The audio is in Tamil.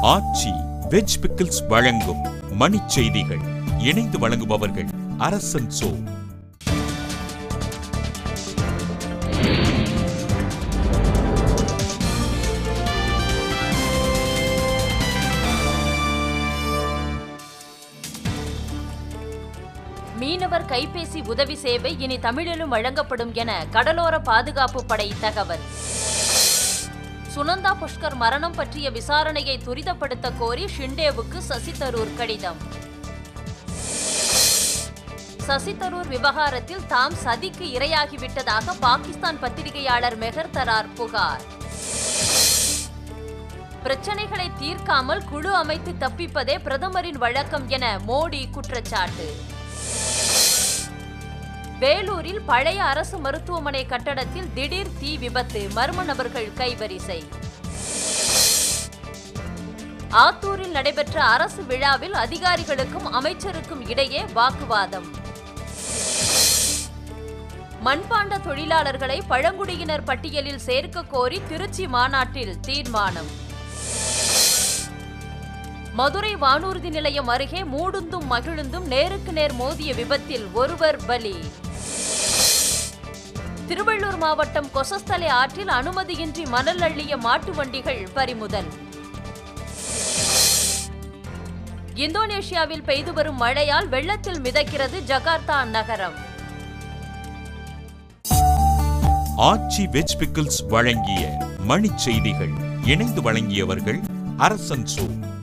ஆச்சி வெஜ் பிக்கிள்ஸ் வழங்கும் மணிச் செய்திகள் இணைந்து வழங்குபவர்கள் அரசன் சோ மீனவர் கைபேசி உதவி சேவை இனி தமிழிலும் வழங்கப்படும் என கடலோர பாதுகாப்பு படை தகவல் சுனந்தா புஷ்கர் மரணம் பற்றிய விசாரணையை துரிதப்படுத்த கோரி ஷிண்டேவுக்கு சசி தரூர் கடிதம் சசி தரூர் விவகாரத்தில் தாம் சதிக்கு இரையாகிவிட்டதாக பாகிஸ்தான் பத்திரிகையாளர் மெஹர் தரார் புகார் பிரச்சனைகளை தீர்க்காமல் குழு அமைத்து தப்பிப்பதே பிரதமரின் வழக்கம் என மோடி குற்றச்சாட்டு வேலூரில் பழைய அரசு மருத்துவமனை கட்டடத்தில் திடீர் தீ விபத்து மர்ம நபர்கள் கைவரிசை ஆத்தூரில் நடைபெற்ற அரசு விழாவில் அதிகாரிகளுக்கும் அமைச்சருக்கும் இடையே வாக்குவாதம் மண்பாண்ட தொழிலாளர்களை பழங்குடியினர் பட்டியலில் சேர்க்க கோரி திருச்சி மாநாட்டில் தீர்மானம் மதுரை வானூர்தி நிலையம் அருகே மூடுந்தும் மகிழுந்தும் நேருக்கு நேர் மோதிய விபத்தில் ஒருவர் பலி திருவள்ளூர் மாவட்டம் கொசஸ்தலை ஆற்றில் அனுமதியின்றி மணல் அள்ளிய மாட்டு வண்டிகள் பறிமுதல் இந்தோனேஷியாவில் பெய்து வரும் மழையால் வெள்ளத்தில் மிதக்கிறது ஜகார்த்தா நகரம் ஆச்சி வெஜ் பிக்கிள்ஸ் வழங்கிய மணிச் செய்திகள் இணைந்து வழங்கியவர்கள் அரசன் சோ